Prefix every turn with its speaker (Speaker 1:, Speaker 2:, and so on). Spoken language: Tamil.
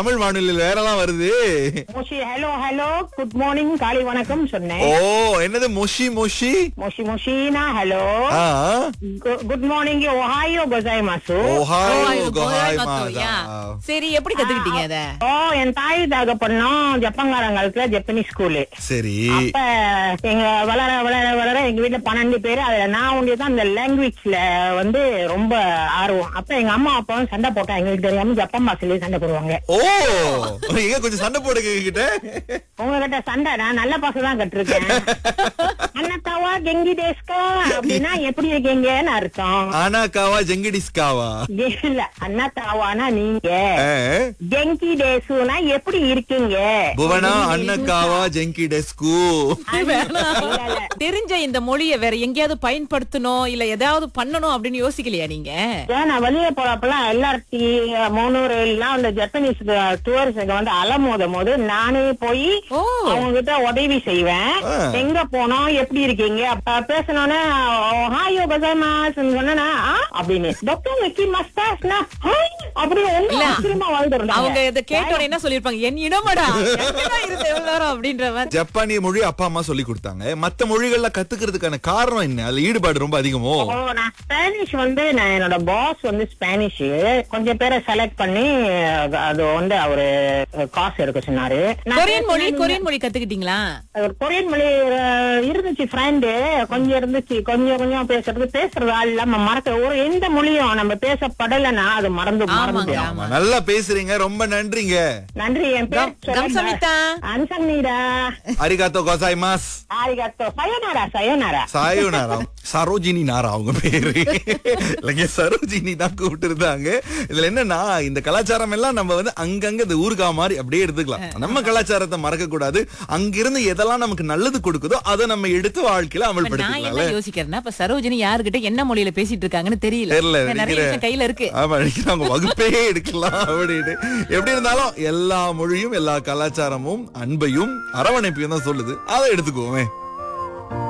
Speaker 1: தமிழ் வானொலியில் வேறலாம் வருது
Speaker 2: மோஷி ஹலோ ஹலோ குட் மார்னிங் காலை வணக்கம் சொன்னேன்
Speaker 1: ஓ என்னது மொஷி மொஷி
Speaker 2: மோஷி மோஷினா ஹலோ
Speaker 1: ஆ
Speaker 2: குட் மார்னிங் ஒஹாயோ கொசாய் மாசு
Speaker 1: ஓஹாய் கோஹாய்
Speaker 3: யா.
Speaker 1: மாதா
Speaker 3: சரி எப்படி கத்துக்கிட்டீங்க அத
Speaker 2: ஓ என் தாய் தகப்பனும் ஜப்பான்காரங்களுக்கு ஜப்பனீஸ் ஸ்கூலு
Speaker 1: சரி
Speaker 2: அப்ப எங்க வளர வளர வளர எங்க வீட்டுல பன்னெண்டு பேரு அதுல நான் ஒண்டிய தான் அந்த லாங்குவேஜ்ல வந்து ரொம்ப ஆர்வம் அப்ப எங்க அம்மா அப்பாவும் சண்டை போட்டா எங்களுக்கு தெரியாம ஜப்பான் பாஷையிலேயே சண்டை போடுவாங்க
Speaker 1: ஓ எங்க கொஞ்சம் சண்டை போடுங்க கிட்ட
Speaker 2: உங்ககிட்ட சண்டை நான் நல்ல பாசம் தான் கட்டிருக்கேன் அண்ணத்தாவா கெங்கி டேஸ்கா அப்படின்னா எப்படி இருக்கீங்கன்னு அர்த்தம்
Speaker 1: ஆனாக்காவா ஜெங்கிடிஸ்காவா
Speaker 2: இல்ல அண்ணாத்தாவானா நீங்க
Speaker 1: ஆ?
Speaker 2: கெங்கி டேசுனா எப்படி இருக்கீங்க
Speaker 1: புவனா அன்னக்காவா ஜெங்கி டெஸ்கு
Speaker 3: வேணாம்.
Speaker 2: இல்ல, இல்ல.
Speaker 3: தெரிஞ்ச இந்த மொழியை வேற எங்கேயாவது பயன்படுத்தணும் இல்ல ஏதாவது பண்ணணும் அப்படின்னு யோசிக்கலையா நீங்க
Speaker 2: ஏன் நான் வெளியே போறப்பெல்லாம் எல்ஆர்டி மூணூர் எல்லாம் அந்த ஜப்பனீஸ் டூரிஸ்ட் வந்து அலமோதும் போது நானே போய்
Speaker 3: ஓ.
Speaker 2: அவங்க கிட்ட உதவி செய்வேன்
Speaker 1: ஆ.
Speaker 2: எங்க போனோம் எப்படி இருக்கீங்க அப்ப பேசணும்னே ஹாயோ பசாமாஸ் சொன்னா அப்படின்னு டாக்டர் வெக்கி மஸ்தாஸ்னா ஹாய் அப்படி ஒண்ணு
Speaker 3: இல்ல.
Speaker 2: ஆச்சரியமா வாழ்ந்துருந்தாங்க
Speaker 3: அவங்க இதை கேட்டோட என்ன சொல்லிருப்பாங்க என் இனமடா எங்கடா இருந்த எவ்வளவு நேரம் அப்படின்ற மாதிரி
Speaker 1: ஜப்பானிய மொழி அப்பா அம்மா சொல்லி கொடுத்தாங்க மத்த மொழிகள்ல கத்துக்கிறதுக்கான காரணம் என்ன அதுல ஈடுபாடு ரொம்ப அதிகமோ
Speaker 2: ஓ நான் ஸ்பானிஷ் வந்து நான் என்னோட பாஸ் வந்து ஸ்பானிஷ் கொஞ்சம் பேரை செலக்ட் பண்ணி அது வந்து அவரு காசு எடுக்க சொன்னாரு நான்
Speaker 3: கொரியன் மொழி
Speaker 2: பேசினேன்,
Speaker 3: கொரியன் மொழி கத்துக்கிட்டீங்களா
Speaker 2: ஒரு கொரியன் மொழி அஹ், இருந்துச்சு ஃப்ரெண்டு கொஞ்சம் இருந்துச்சு கொஞ்சம் கொஞ்சம் பேசுறது பேசுறது ஆள் இல்லாம மறக்க ஒரு எந்த மொழியும் நம்ம பேசப்படலைன்னா அது மறந்து மறந்து
Speaker 3: ஆமாங்க,
Speaker 2: போயிடும்.
Speaker 3: ஆமா.
Speaker 1: நல்லா பேசுறீங்க ரொம்ப நன்றிங்க
Speaker 2: நன்றி என்
Speaker 3: கம்- கம்சமிதா.
Speaker 2: அன்சம்னிடா
Speaker 1: அரிகாத்தோ கோசாய்மாஸ்
Speaker 2: ஆரிகாத்தோ சயோனாரா சயோனாரா
Speaker 1: சாயோனாரா சரோஜினி நாரா அவங்க பேரு இல்லைங்க சரோஜினி தான் கூப்பிட்டு இருந்தாங்க இதுல என்னன்னா இந்த கலாச்சாரம் எல்லாம் நம்ம வந்து அங்கங்க இந்த ஊருகா மாதிரி அப்படியே எடுத்துக்கலாம் நம்ம கலாச்சாரத்தை மறக்க கூடாது அங்கிருந்து எதெல்லாம் நமக்கு நல்லது கொடுக்குதோ அதை நம்ம எடுத்து வாழ்க்கையில
Speaker 3: இப்ப நான்
Speaker 1: அமல்படுத்திக்கலாம்ல
Speaker 3: என்ன யோசிக்கிறேன்னா இப்ப சரோஜினி யாருகிட்ட என்ன மொழியில பேசிட்டு இருக்காங்கன்னு தெரியல
Speaker 1: தெரியல
Speaker 3: இப்ப நிறைய விஷயம் கையில இருக்கு
Speaker 1: ஆமா நினைக்கிறேன் அவங்க வகுப்பே எடுக்கலாம் அப்படின்னு எப்படி இருந்தாலும் எல்லா மொழியும் எல்லா கலாச்சாரமும் அன்பையும் அரவணைப்பையும் தான் சொல்லுது அதை எடுத்துக்குவோமே